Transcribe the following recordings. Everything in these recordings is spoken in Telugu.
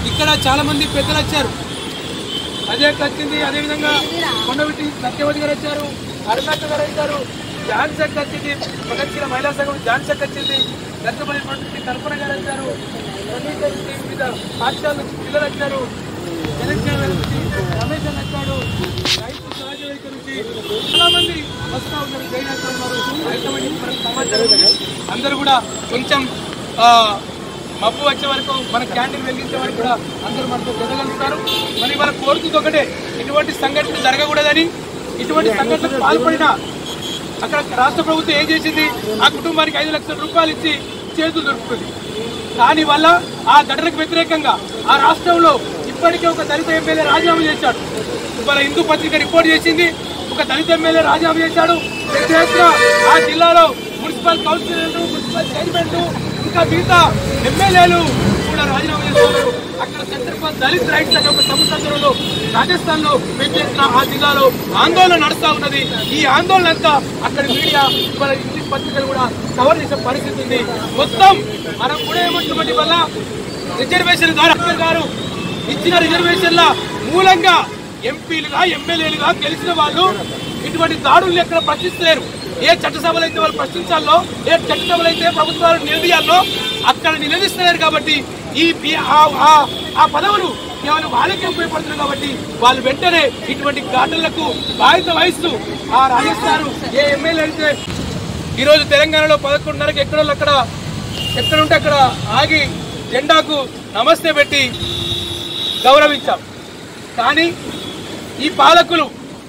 ఇక్కడ చాలా మంది పెద్దలు వచ్చారు అజయ్ వచ్చింది అదేవిధంగా కొండవిటి సత్యవతి గారు వచ్చారు అరుణాచల్ గారు వచ్చారు ఝాన్సక్ వచ్చింది ప్రగతిశీల మహిళా సంఘం ఝాన్సక్ వచ్చింది గద్దపల్లి నుండి కల్పన గారు వచ్చారు రమేష్ గారు వచ్చి వివిధ పాఠశాల నుంచి పిల్లలు వచ్చారు తెలంగాణ నుంచి రమేష్ అని వచ్చాడు రైతు సహజ రైతు నుంచి చాలా మంది వస్తూ ఉన్నారు జైన్ వస్తూ ఉన్నారు రైతు మనకు సమాచారం ఉంది. అందరూ కూడా కొంచెం ఆ, మబ్బు వచ్చే వరకు మన క్యాంటీన్ వెలిగించే వరకు కూడా అందరూ మనతో జరగలుగుతారు మరి మన కోరుతుంది ఒకటే ఇటువంటి సంఘటనలు జరగకూడదని ఇటువంటి సంఘటనలకు పాల్పడిన అక్కడ రాష్ట్ర ప్రభుత్వం ఏం చేసింది ఆ కుటుంబానికి ఐదు లక్షల రూపాయలు ఇచ్చి చేతులు దొరుకుతుంది దాని వల్ల ఆ ఘటనకు వ్యతిరేకంగా ఆ రాష్ట్రంలో ఇప్పటికే ఒక దళిత ఎమ్మెల్యే రాజీనామా చేశాడు ఇవాళ హిందూ పత్రిక రిపోర్ట్ చేసింది ఒక దళిత ఎమ్మెల్యే రాజీనామా చేశాడు పెద్ద ఎత్తున ఆ జిల్లాలో మున్సిపల్ కౌన్సిలర్లు మున్సిపల్ చైర్మన్లు ఇంకా మిగతా ఎమ్మెల్యేలు కూడా రాజీనామా చేస్తున్నారు అక్కడ ఛత్రపతి దళిత్ రైట్స్ అనే ఒక సంస్థ ఆధ్వర్యంలో రాజస్థాన్ లో పెద్ద ఎత్తున ఆ జిల్లాలో ఆందోళన నడుస్తా ఉన్నది ఈ ఆందోళన అంతా అక్కడ మీడియా ఇవాళ ఇంగ్లీష్ పత్రికలు కూడా కవర్ చేసే పరిస్థితి ఉంది మొత్తం మనం కూడా ఏమంటున్నటువంటి వల్ల రిజర్వేషన్ ద్వారా అంబేద్కర్ గారు ఇచ్చిన రిజర్వేషన్ల మూలంగా ఎంపీలుగా ఎమ్మెల్యేలుగా గెలిచిన వాళ్ళు ఇటువంటి దాడులు ఎక్కడ ప్రశ్నిస్తలేరు ఏ చట్టసభలు అయితే వాళ్ళు ప్రశ్నించాలో ఏ చట్టసభలు అయితే ప్రభుత్వాలు నిలదీయాలో అక్కడ నిలదీస్తున్నారు కాబట్టి ఈ పి- ఆ- ఆ- ఆ పదవులు కేవలం వాళ్ళకే ఉపయోగపడుతుంది కాబట్టి వాళ్ళు వెంటనే ఇటువంటి ఘటనలకు బాధ్యత వహిస్తూ ఆ రాజస్థాన్ ఏ ఎమ్మెల్యే అయితే ఈరోజు తెలంగాణలో పదకొండున్నరకి ఎక్కడో అక్కడ ఎక్కడుంటే అక్కడ ఆగి జెండాకు నమస్తే పెట్టి గౌరవించాం కానీ ఈ పాలకులు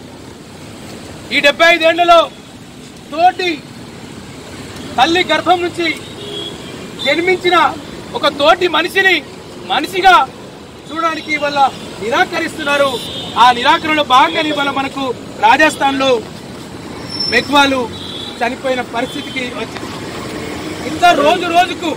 ఈ డెబ్బై ఐదేళ్లలో తోటి తల్లి గర్భం నుంచి జన్మించిన ఒక తోటి మనిషిని మనిషిగా చూడడానికి ఇవాళ నిరాకరిస్తున్నారు ఆ నిరాకరణలో భాగంగానే ఇవాళ మనకు రాజస్థాన్లో మెగ్వాలు చనిపోయిన పరిస్థితికి వచ్చింది ఇంకా రోజు రోజుకు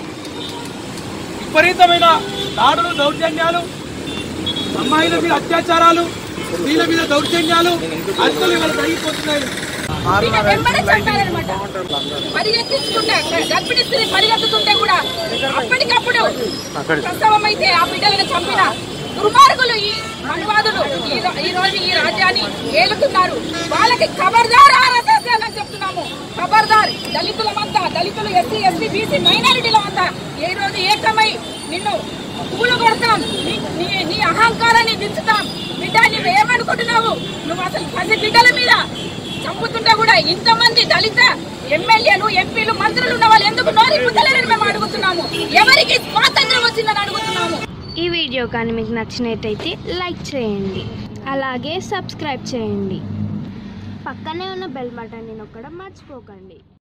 విపరీతమైన దాడులు దౌర్జన్యాలు అమ్మాయిల మీద అత్యాచారాలు స్త్రీల మీద దౌర్జన్యాలు అంతలు ఇవాళ జరిగిపోతున్నాయి ఇక వెంబడే చంపారనమాట పరిగెత్తించుకుంటే గర్భిణీ స్త్రీ పరిగెత్తుతుంటే కూడా అప్పటికప్పుడు ప్రసవం అయితే ఆ బిడ్డలను చంపిన దుర్మార్గులు ఈ మనువాదులు ఈ రో- ఈ రోజు ఈ రాజ్యాన్ని ఏలుతున్నారు వాళ్ళకి ఖబర్దార్ ఆర్ఎస్ఎస్ అని చెప్తున్నాము ఖబర్దార్ దళితులమంతా దళితులు ఎస్సీ ఎస్టీ బీసీ మైనారిటీలమంతా ఈ రోజు ఏకమై నిన్ను పూలు కొడతాం నీ- నీ నీ అహంకారాన్ని దించుతాం బిడ్డ నువ్వు ఏమనుకుంటున్నావు నువ్వు అసలు పది బిడ్డల మీద చంపుతుంటే కూడా ఇంతమంది దళిత ఎమ్మెల్యేలు ఎంపీలు మంత్రులు ఉన్న వాళ్ళు ఎందుకు నోరి పుట్టలేరని మేము అడుగుతున్నాము ఎవరికి స్వాతంత్రం వచ్చిందని అడుగుతున్నాము ఈ వీడియో కానీ మీకు నచ్చినట్టయితే లైక్ చేయండి అలాగే సబ్స్క్రైబ్ చేయండి పక్కనే ఉన్న బెల్ బటన్ని నొక్కడం మర్చిపోకండి